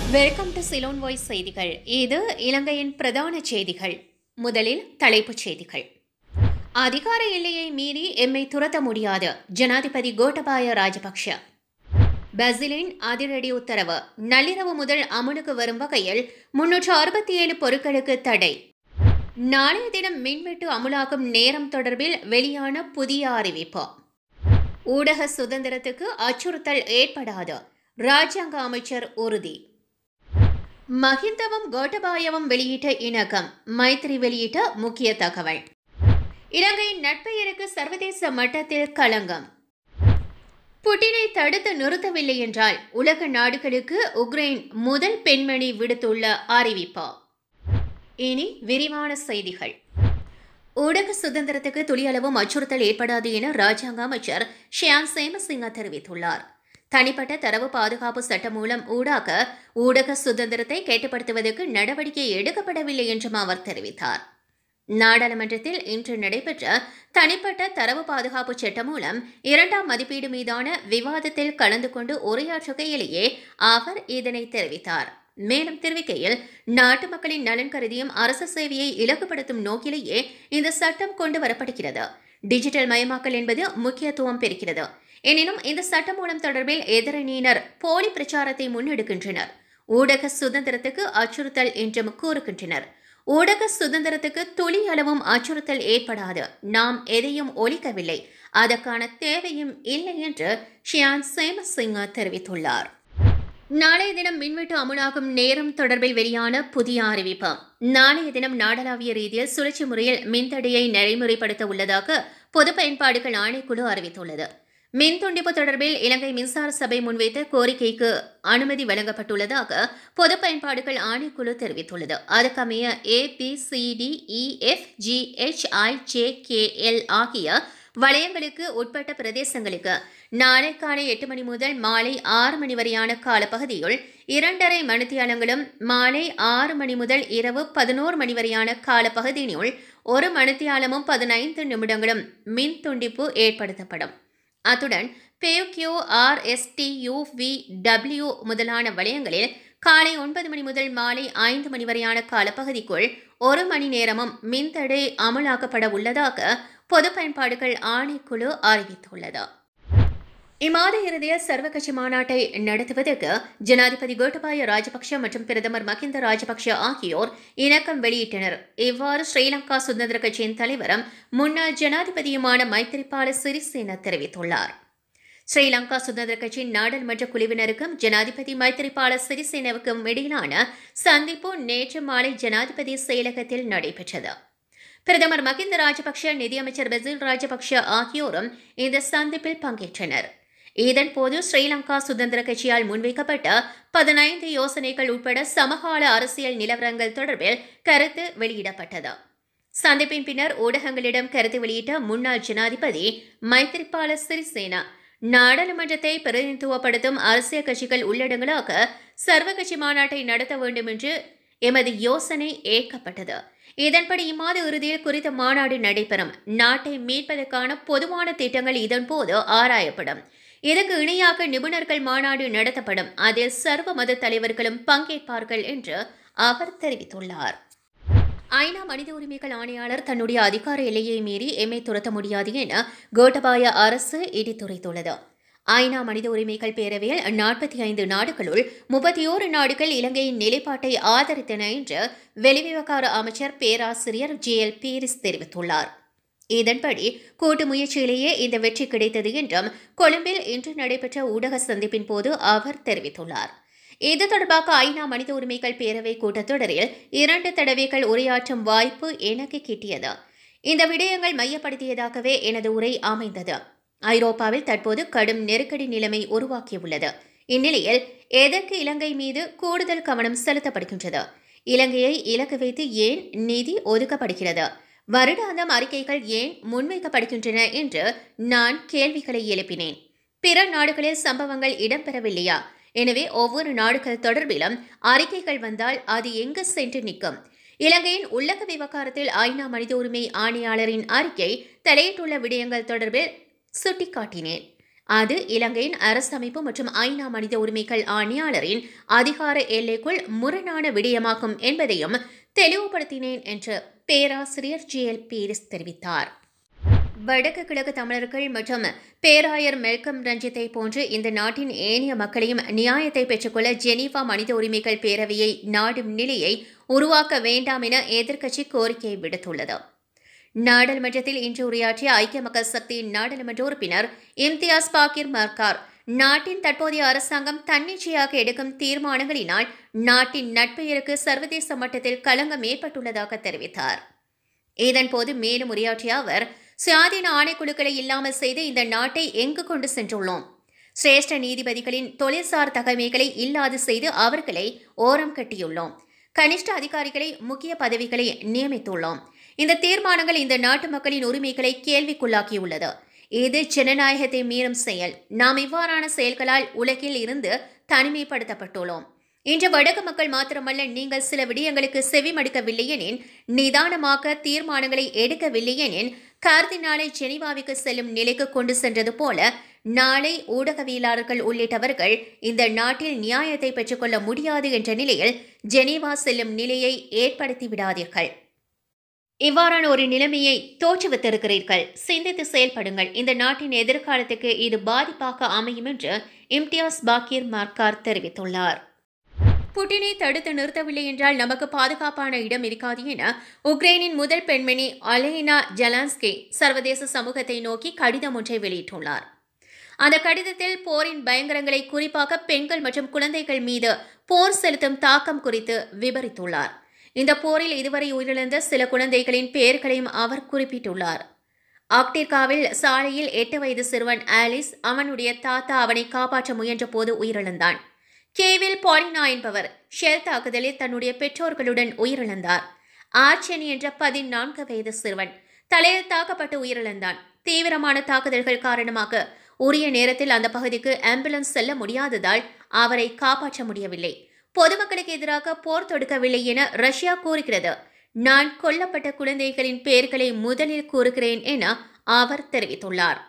welcome to Ceylon voice செய்திகள் இது இலங்கையின் பிரதான செய்திகள் முதலில் தலைப்புச் செய்திகள் அதிகார எல்லையை மீறி எம்மை துரத்த முடியாது ஜனாதிபதி கோட்டபாய ராஜபக்ஷ பிரேசிலின் அதிரடி உத்தரவு நள்ளிரவு முதல் அமலுக்கு வரும் வகையில் முன்னூற்று அறுபத்தி ஏழு பொருட்களுக்கு தடை நாளைய தினம் மின்வெட்டு அமுலாகும் நேரம் தொடர்பில் வெளியான புதிய அறிவிப்பு ஊடக சுதந்திரத்துக்கு அச்சுறுத்தல் ஏற்படாது ராஜாங்க அமைச்சர் உறுதி மஹிந்தவும் கோட்டபாயவும் வெளியிட்ட இணக்கம் மைத்ரி வெளியிட்ட முக்கிய தகவல் இலங்கையின் நட்பெயருக்கு சர்வதேச மட்டத்தில் களங்கம் புட்டினை தடுத்து நிறுத்தவில்லை என்றால் உலக நாடுகளுக்கு உக்ரைன் முதல் பெண்மணி விடுத்துள்ள அறிவிப்பு இனி விரிவான செய்திகள் ஊடக சுதந்திரத்துக்கு துளியளவும் அச்சுறுத்தல் ஏற்படாது என ராஜாங்க அமைச்சர் ஷியான் சேமசிங்க தெரிவித்துள்ளார் தனிப்பட்ட தரவு பாதுகாப்பு சட்டம் மூலம் ஊடாக ஊடக சுதந்திரத்தை கேட்டுப்படுத்துவதற்கு நடவடிக்கை எடுக்கப்படவில்லை என்றும் அவர் தெரிவித்தார் நாடாளுமன்றத்தில் இன்று நடைபெற்ற தனிப்பட்ட தரவு பாதுகாப்பு சட்டம் மூலம் இரண்டாம் மதிப்பீடு மீதான விவாதத்தில் கலந்து கொண்டு உரையாற்றுகையிலேயே அவர் இதனை தெரிவித்தார் மேலும் தெரிவிக்கையில் நாட்டு மக்களின் நலன் கருதியும் அரசு சேவையை இலகுபடுத்தும் நோக்கிலேயே இந்த சட்டம் கொண்டு வரப்படுகிறது டிஜிட்டல் மயமாக்கல் என்பது முக்கியத்துவம் பெறுகிறது எனினும் இந்த சட்டம் மூலம் தொடர்பில் எதிரணியினர் போலி பிரச்சாரத்தை முன்னெடுக்கின்றனர் ஊடக சுதந்திரத்துக்கு அச்சுறுத்தல் என்றும் கூறுகின்றனர் ஊடக சுதந்திரத்துக்கு துளி அளவும் அச்சுறுத்தல் ஏற்படாது நாம் எதையும் ஒழிக்கவில்லை அதற்கான தேவையும் இல்லை என்று ஷியான் சேமசிங்க தெரிவித்துள்ளார் நாளைய தினம் மின்வெட்டு அமுலாகும் நேரம் தொடர்பில் வெளியான புதிய அறிவிப்பு நாளைய தினம் நாடளாவிய ரீதியில் சுழற்சி முறையில் மின்தடையை நடைமுறைப்படுத்த உள்ளதாக பொது பயன்பாடுகள் ஆணைக்குழு அறிவித்துள்ளது மின் துண்டிப்பு தொடர்பில் இலங்கை மின்சார சபை முன்வைத்த கோரிக்கைக்கு அனுமதி வழங்கப்பட்டுள்ளதாக பொது பயன்பாடுகள் ஆணைக்குழு தெரிவித்துள்ளது அதற்கமைய A B C D E F G H I J K L ஆகிய வலயங்களுக்கு உட்பட்ட பிரதேசங்களுக்கு நாளை காலை எட்டு மணி முதல் மாலை ஆறு மணி வரையான காலப்பகுதியுள் இரண்டரை மணித்தியாலங்களும் மாலை ஆறு மணி முதல் இரவு பதினோரு மணி வரையான காலப்பகுதியினுள் ஒரு மணித்தியாலமும் பதினைந்து நிமிடங்களும் மின் துண்டிப்பு ஏற்படுத்தப்படும் அத்துடன் P Q R S T U V W முதலான வலயங்களில் காலை ஒன்பது மணி முதல் மாலை ஐந்து மணி வரையான காலப்பகுதிக்குள் ஒரு மணி நேரமும் மின்தடை அமலாக்கப்பட உள்ளதாக பொது பயன்பாடுகள் ஆணைக்குழு அறிவித்துள்ளது இம்மாத இறுதியில் சர்வகட்சி மாநாட்டை நடத்துவதற்கு ஜனாதிபதி கோட்டபாய ராஜபக்ஷ மற்றும் பிரதமர் மகிந்த ராஜபக்ஷ ஆகியோர் இணக்கம் வெளியிட்டனர் இவ்வாறு ஸ்ரீலங்கா சுதந்திர கட்சியின் தலைவரும் முன்னாள் ஜனாதிபதியுமான மைத்திரிபால சிறிசேன தெரிவித்துள்ளார் ஸ்ரீலங்கா சுதந்திர கட்சியின் நாடாளுமன்ற குழுவினருக்கும் ஜனாதிபதி மைத்திரிபால சிறிசேனவுக்கும் இடையிலான சந்திப்பு நேற்று மாலை ஜனாதிபதி செயலகத்தில் நடைபெற்றது பிரதமர் மகிந்த ராஜபக்ஷ நிதியமைச்சர் பெசில் ராஜபக்ஷ ஆகியோரும் இந்த சந்திப்பில் பங்கேற்றனர் இதன்போது ஸ்ரீலங்கா சுதந்திர கட்சியால் முன்வைக்கப்பட்ட பதினைந்து யோசனைகள் உட்பட சமகால அரசியல் நிலவரங்கள் தொடர்பில் கருத்து வெளியிடப்பட்டது சந்திப்பின் பின்னர் ஊடகங்களிடம் கருத்து வெளியிட்ட முன்னாள் ஜனாதிபதி மைத்திரிபால சிறிசேனா நாடாளுமன்றத்தை பிரதிநிதித்துவப்படுத்தும் அரசியல் கட்சிகள் உள்ளடங்கலாக சர்வகட்சி மாநாட்டை நடத்த வேண்டும் என்று எமது யோசனை ஏற்கப்பட்டது இதன்படி இம்மாத இறுதியில் குறித்த மாநாடு நடைபெறும் நாட்டை மீட்பதற்கான பொதுவான திட்டங்கள் இதன்போது ஆராயப்படும் இதற்கு இணையாக நிபுணர்கள் மாநாடு நடத்தப்படும் அதில் சர்வ மத தலைவர்களும் பங்கேற்பார்கள் என்று அவர் தெரிவித்துள்ளார் ஐநா மனித உரிமைகள் ஆணையாளர் தன்னுடைய அதிகார எல்லையை மீறி எம்மை துரத்த முடியாது என கோட்டபாய அரசு இடித்துரைத்துள்ளது ஐநா மனித உரிமைகள் பேரவையில் நாற்பத்தி ஐந்து நாடுகளுள் முப்பத்தி ஓரு நாடுகள் இலங்கையின் நிலைப்பாட்டை ஆதரித்தன என்று வெளிவிவகார அமைச்சர் பேராசிரியர் ஜே எல் பீரிஸ் தெரிவித்துள்ளார் இதன்படி கூட்டு முயற்சியிலேயே இந்த வெற்றி கிடைத்தது என்றும் கொழும்பில் இன்று நடைபெற்ற ஊடக சந்திப்பின் போது அவர் தெரிவித்துள்ளார் இது தொடர்பாக ஐநா மனித உரிமைகள் பேரவை கூட்டத்தொடரில் இரண்டு தடவைகள் உரையாற்றும் வாய்ப்பு எனக்கு கிட்டியது இந்த விடயங்கள் மையப்படுத்தியதாகவே எனது உரை அமைந்தது ஐரோப்பாவில் தற்போது கடும் நெருக்கடி நிலைமை உருவாக்கியுள்ளது இந்நிலையில் எதற்கு இலங்கை மீது கூடுதல் கவனம் செலுத்தப்படுகின்றது இலங்கையை இலக்கு வைத்து ஏன் நிதி ஒதுக்கப்படுகிறது வருடாந்தம் அறிக்கைகள் ஏன் முன்வைக்கப்படுகின்றன என்று நான் கேள்விகளை எழுப்பினேன் பிற நாடுகளில் சம்பவங்கள் இடம்பெறவில்லையா எனவே ஒவ்வொரு நாடுகள் தொடர்பிலும் அறிக்கைகள் வந்தால் அது எங்கு சென்று நிற்கும் இலங்கையின் உள்ளக விவகாரத்தில் ஐநா மனித உரிமை ஆணையாளரின் அறிக்கை தலையிட்டுள்ள விடயங்கள் தொடர்பில் சுட்டிக்காட்டினேன் அது இலங்கையின் அரசமைப்பு மற்றும் ஐநா மனித உரிமைகள் ஆணையாளரின் அதிகார எல்லைக்குள் முரணான விடயமாகும் என்பதையும் தெளிவுபடுத்தினேன் என்று பேராசிரியர் ஜி எல் பீரிஸ் தெரிவித்தார் வடக்கு கிழக்கு தமிழர்கள் மற்றும் பேராயர் மெல்கம் ரஞ்சித்தை போன்று இந்த நாட்டின் ஏனைய மக்களையும் நியாயத்தை பெற்றுக்கொள்ள ஜெனீவா மனித உரிமைகள் பேரவையை நாடும் நிலையை உருவாக்க வேண்டாம் என எதிர்க்கட்சி கோரிக்கை விடுத்துள்ளது நாடாளுமன்றத்தில் இன்று உரையாற்றிய ஐக்கிய மக்கள் சக்தியின் நாடாளுமன்ற உறுப்பினர் இம்தியாஸ் பாக்கிர் மர்கார் நாட்டின் தற்போதைய அரசாங்கம் தன்னிச்சையாக எடுக்கும் தீர்மானங்களினால் நாட்டின் நட்பெயருக்கு சர்வதேச மட்டத்தில் களங்கம் ஏற்பட்டுள்ளதாக தெரிவித்தார் இதன்போது மேலும் உரையாற்றிய அவர் சுயாதீன ஆணைக்குழுக்களை இல்லாமல் செய்து இந்த நாட்டை எங்கு கொண்டு சென்றுள்ளோம் சிரேஷ்ட நீதிபதிகளின் தொழில்சார் தகமைகளை இல்லாது செய்து அவர்களை ஓரம் கட்டியுள்ளோம் கனிஷ்ட அதிகாரிகளை முக்கிய பதவிகளை நியமித்துள்ளோம் இந்த தீர்மானங்கள் இந்த நாட்டு மக்களின் உரிமைகளை கேள்விக்குள்ளாக்கியுள்ளது இது ஜனநாயகத்தை மீறும் செயல் நாம் இவ்வாறான செயல்களால் உலகில் இருந்து தனிமைப்படுத்தப்பட்டுள்ளோம் இன்று வடக்கு மக்கள் மாத்திரமல்ல நீங்கள் சில விடயங்களுக்கு செவிமடுக்கவில்லையெனின் நிதானமாக தீர்மானங்களை எடுக்கவில்லையெனின் கார்தினாலை ஜெனிவாவுக்கு செல்லும் நிலைக்கு கொண்டு சென்றது போல நாளை ஊடகவியலாளர்கள் உள்ளிட்டவர்கள் இந்த நாட்டில் நியாயத்தை பெற்றுக்கொள்ள முடியாது என்ற நிலையில் ஜெனீவா செல்லும் நிலையை ஏற்படுத்தி விடாதீர்கள் இவ்வாறான ஒரு நிலைமையை தோற்றுவித்திருக்கிறீர்கள் சிந்தித்து செயல்படுங்கள் இந்த நாட்டின் எதிர்காலத்துக்கு இது பாதிப்பாக அமையும் என்று இம்தியாஸ் பாக்கீர் மார்கார் தெரிவித்துள்ளார் புட்டினை தடுத்து நிறுத்தவில்லை என்றால் நமக்கு பாதுகாப்பான இடம் இருக்காது என உக்ரைனின் முதல் பெண்மணி அலேனா ஜலான்ஸ்கி சர்வதேச சமூகத்தை நோக்கி கடிதம் ஒன்றை வெளியிட்டுள்ளார் அந்த கடிதத்தில் போரின் பயங்கரங்களை குறிப்பாக பெண்கள் மற்றும் குழந்தைகள் மீது போர் செலுத்தும் தாக்கம் குறித்து விவரித்துள்ளார் இந்த போரில் இதுவரை உயிரிழந்த சில குழந்தைகளின் பெயர்களையும் அவர் குறிப்பிட்டுள்ளார் ஆக்டிர்காவில் சாலையில் எட்டு வயது சிறுவன் ஆலிஸ் அவனுடைய தாத்தா அவனை காப்பாற்ற முயன்ற போது உயிரிழந்தான் கேவில் பாலினா என்பவர் ஷெல் தாக்குதலில் தன்னுடைய பெற்றோர்களுடன் உயிரிழந்தார் ஆர்ச்சனி என்ற பதினான்கு வயது சிறுவன் தலையில் தாக்கப்பட்டு உயிரிழந்தான் தீவிரமான தாக்குதல்கள் காரணமாக உரிய நேரத்தில் அந்த பகுதிக்கு ஆம்புலன்ஸ் செல்ல முடியாததால் அவரை காப்பாற்ற முடியவில்லை பொதுமக்களுக்கு எதிராக போர் தொடுக்கவில்லை என ரஷ்யா கூறுகிறது நான் கொல்லப்பட்ட குழந்தைகளின் பெயர்களை முதலில் கூறுகிறேன் என அவர் தெரிவித்துள்ளார்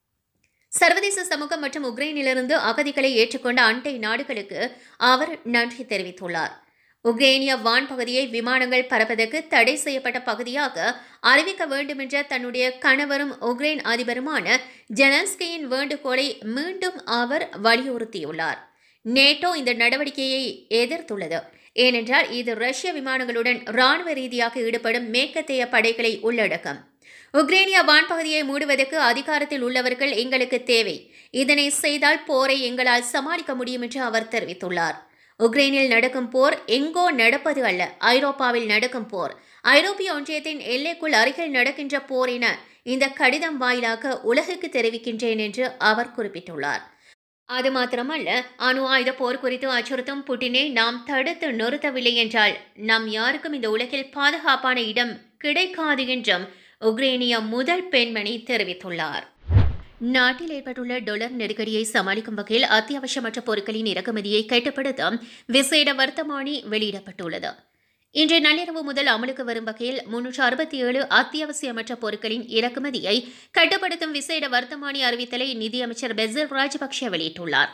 சர்வதேச சமூகம் மற்றும் உக்ரைனிலிருந்து அகதிகளை ஏற்றுக்கொண்ட அண்டை நாடுகளுக்கு அவர் நன்றி தெரிவித்துள்ளார் உக்ரைனிய வான் பகுதியை விமானங்கள் பறப்பதற்கு தடை செய்யப்பட்ட பகுதியாக அறிவிக்க வேண்டும் என்ற தன்னுடைய கணவரும் உக்ரைன் அதிபருமான ஜெலன்ஸ்கியின் வேண்டுகோளை மீண்டும் அவர் வலியுறுத்தியுள்ளார் நேட்டோ இந்த நடவடிக்கையை எதிர்த்துள்ளது ஏனென்றால் இது ரஷ்ய விமானங்களுடன் ராணுவ ரீதியாக ஈடுபடும் மேற்கத்தைய படைகளை உள்ளடக்கும் உக்ரைனிய வான்பகுதியை மூடுவதற்கு அதிகாரத்தில் உள்ளவர்கள் எங்களுக்கு தேவை இதனை செய்தால் போரை எங்களால் சமாளிக்க முடியும் என்று அவர் தெரிவித்துள்ளார் உக்ரைனில் நடக்கும் போர் எங்கோ நடப்பது அல்ல ஐரோப்பாவில் நடக்கும் போர் ஐரோப்பிய ஒன்றியத்தின் எல்லைக்குள் அருகில் நடக்கின்ற போர் என இந்த கடிதம் வாயிலாக உலகுக்கு தெரிவிக்கின்றேன் என்று அவர் குறிப்பிட்டுள்ளார் அது மாத்திரமல்ல அணு ஆயுத போர் குறித்து அச்சுறுத்தும் புட்டினை நாம் தடுத்து நிறுத்தவில்லை என்றால் நம் யாருக்கும் இந்த உலகில் பாதுகாப்பான இடம் கிடைக்காது என்றும் உக்ரேனிய முதல் பெண்மணி தெரிவித்துள்ளார் நாட்டில் ஏற்பட்டுள்ள டொலர் நெருக்கடியை சமாளிக்கும் வகையில் அத்தியாவசியமற்ற பொருட்களின் இறக்குமதியை கட்டுப்படுத்த விசேட வர்த்தமானி வெளியிடப்பட்டுள்ளது இன்று நள்ளிரவு முதல் அமலுக்கு வரும் வகையில் முன்னூற்று அறுபத்தி ஏழு அத்தியாவசியமற்ற பொருட்களின் இறக்குமதியை கட்டுப்படுத்தும் விசேட வர்த்தமானி அறிவித்தலை நிதியமைச்சர் பெசில் ராஜபக்ஷ வெளியிட்டுள்ளார்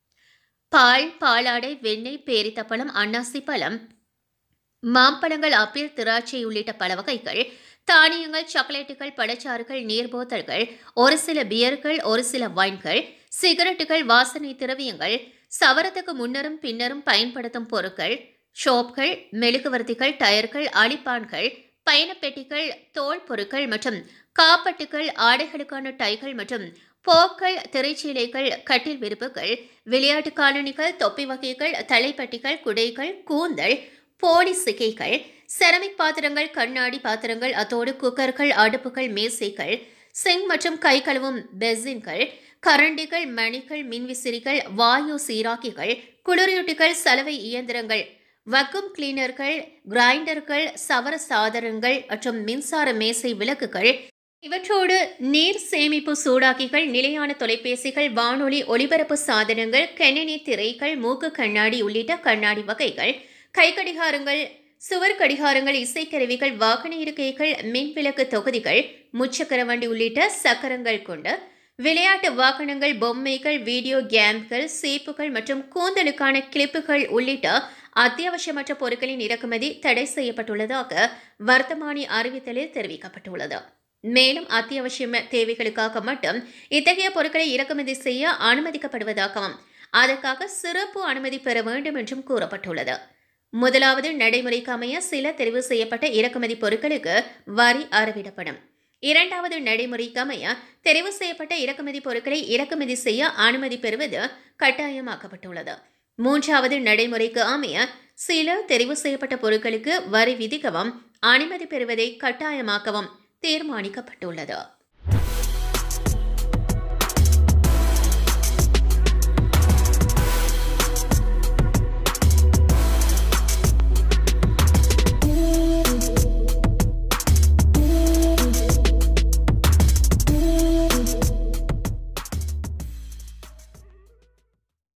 பால் பாலாடை வெண்ணெய் பேரித்தப்பழம் அன்னாசி பழம் மாம்பழங்கள் ஆப்பிள் திராட்சை உள்ளிட்ட பல வகைகள் தானியங்கள் சாக்லேட்டுகள் பழச்சாறுகள் நீர் போத்தல்கள் ஒரு சில பியர்கள் ஒரு சில வைன்கள் சிகரெட்டுகள் வாசனை திரவியங்கள் சவரத்துக்கு முன்னரும் பின்னரும் பயன்படுத்தும் பொருட்கள் ஷோப்கள் மெழுகுவர்த்திகள் டயர்கள் அழிப்பான்கள் பயணப்பெட்டிகள் தோல் பொருட்கள் மற்றும் காப்பட்டுகள் ஆடைகளுக்கான டைகள் மற்றும் போக்கள் திரைச்சீலைகள் கட்டில் விருப்புகள் விளையாட்டு காலணிகள் தொப்பி வகைகள் தலைப்பட்டிகள் குடைகள் கூந்தல் போலி சிகைகள் செரமிக் பாத்திரங்கள் கண்ணாடி பாத்திரங்கள் அத்தோடு குக்கர்கள் அடுப்புகள் மேசைகள் சிங் மற்றும் கை கழுவும் பெசின்கள் கரண்டிகள் மணிகள் மின்விசிறிகள் வாயு சீராக்கிகள் குளிரூட்டிகள் சலவை இயந்திரங்கள் வக்கும் கிளீனர்கள் கிரைண்டர்கள் சவர சாதனங்கள் மற்றும் மின்சார மேசை விளக்குகள் இவற்றோடு நீர் சேமிப்பு சூடாக்கிகள் நிலையான தொலைபேசிகள் வானொலி ஒலிபரப்பு சாதனங்கள் கணினி திரைகள் மூக்கு கண்ணாடி உள்ளிட்ட கண்ணாடி வகைகள் கைக்கடிகாரங்கள் சுவர் கடிகாரங்கள் இசைக்கருவிகள் வாகன இருக்கைகள் மின்விளக்கு தொகுதிகள் முச்சக்கர வண்டி உள்ளிட்ட சக்கரங்கள் கொண்ட விளையாட்டு வாகனங்கள் பொம்மைகள் வீடியோ கேம்கள் சீப்புகள் மற்றும் கூந்தலுக்கான கிளிப்புகள் உள்ளிட்ட அத்தியாவசியமற்ற பொருட்களின் இறக்குமதி தடை செய்யப்பட்டுள்ளதாக வர்த்தமானி அறிவித்தலில் தெரிவிக்கப்பட்டுள்ளது மேலும் அத்தியாவசிய தேவைகளுக்காக மட்டும் இத்தகைய பொருட்களை இறக்குமதி செய்ய அனுமதிக்கப்படுவதாகவும் அதற்காக சிறப்பு அனுமதி பெற வேண்டும் என்றும் கூறப்பட்டுள்ளது முதலாவது நடைமுறைக்கு அமைய சில தெரிவு செய்யப்பட்ட இறக்குமதி பொருட்களுக்கு வரி அறவிடப்படும் இரண்டாவது நடைமுறைக்கு அமைய தெரிவு செய்யப்பட்ட இறக்குமதி பொருட்களை இறக்குமதி செய்ய அனுமதி பெறுவது கட்டாயமாக்கப்பட்டுள்ளது மூன்றாவது நடைமுறைக்கு அமைய சில தெரிவு செய்யப்பட்ட பொருட்களுக்கு வரி விதிக்கவும் அனுமதி பெறுவதை கட்டாயமாக்கவும் தீர்மானிக்கப்பட்டுள்ளது